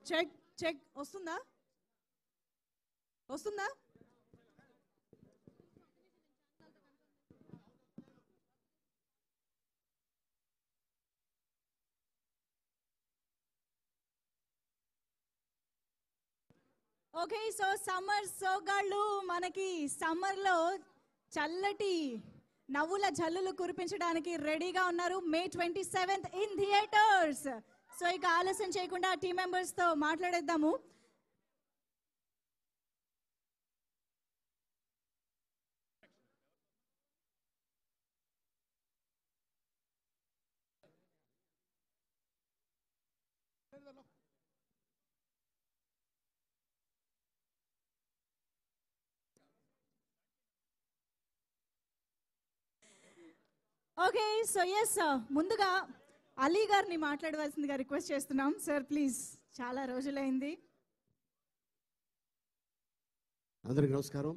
check check వస్తుందా వస్తుందా okay so summer సోగాళ్ళు మనకి సమ్మర్ లో చల్లటి నవ్వుల జల్లులు కురిపించడానికి రెడీగా ఉన్నారు May twenty seventh in theatres so ఇక ఆలస్యం చేయకుండా టీం మెంబర్స్ తో మాట్లాడేద్దాము ఓకే సో ఎస్ ముందుగా అలీ గారిని మాట్లాడవలసిందిగా రిక్వెస్ట్ చేస్తున్నాం సార్ ప్లీజ్ చాలా రోజులైంది అందరికి నమస్కారం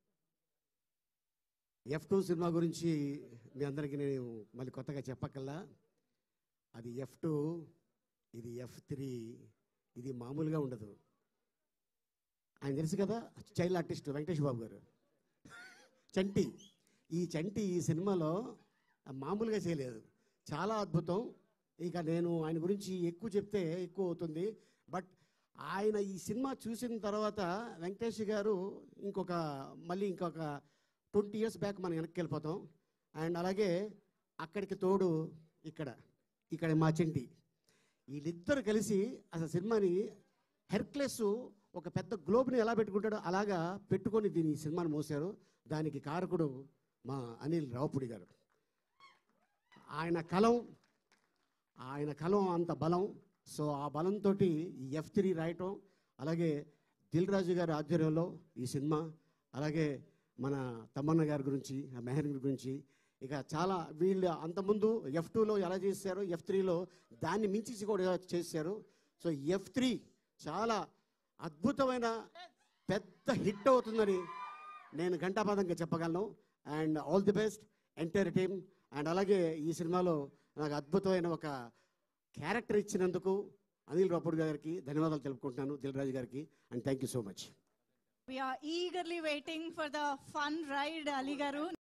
ఎఫ్ టూ సినిమా గురించి మీ అందరికీ నేను మళ్ళీ కొత్తగా చెప్పకల్లా అది ఎఫ్ టూ ఇది ఎఫ్ త్రీ ఇది మామూలుగా ఉండదు ఆయన తెలుసు కదా చైల్డ్ ఆర్టిస్ట్ వెంకటేష్ బాబు గారు చంటి ఈ చంటి ఈ సినిమాలో మామూలుగా చేయలేదు చాలా అద్భుతం ఇక నేను ఆయన గురించి ఎక్కువ చెప్తే ఎక్కువ అవుతుంది బట్ ఆయన ఈ సినిమా చూసిన తర్వాత వెంకటేష్ గారు ఇంకొక మళ్ళీ ఇంకొక ట్వంటీ ఇయర్స్ బ్యాక్ మనం వెనక్కి వెళ్ళిపోతాం అండ్ అలాగే అక్కడికి తోడు ఇక్కడ ఇక్కడ మా చెంటి వీళ్ళిద్దరు కలిసి అసలు సినిమాని హెర్క్లెస్ ఒక పెద్ద గ్లోబ్ని ఎలా పెట్టుకుంటాడో అలాగా పెట్టుకొని దీని ఈ సినిమాని మోసారు దానికి కారకుడు మా అనిల్ రావుపుడి గారు ఆయన కలం ఆయన కలం అంత బలం సో ఆ బలంతో ఈ ఎఫ్ త్రీ రాయటం అలాగే దిల్ రాజు గారి ఆధ్వర్యంలో ఈ సినిమా అలాగే మన తమ్మన్న గారి గురించి ఆ మెహర్ గురించి ఇక చాలా వీళ్ళు అంతకుముందు ఎఫ్ టూలో ఎలా చేశారో ఎఫ్ త్రీలో దాన్ని మించి కూడా చేశారు సో ఎఫ్ త్రీ చాలా అద్భుతమైన పెద్ద హిట్ అవుతుందని నేను ఘంటాపదంగా చెప్పగలను and all the best entire team and అలాగే ఈ సినిమాలో నాకు అద్భుతమైన ఒక క్యారెక్టర్ ఇచ్చినందుకు అనిల్ రాపుడు గారికి ధన్యవాదాలు తెలుపుకుంటున్నాను దిల్ రాజు గారికి and thank you so much we're eagerly waiting for the fun ride Ali గారు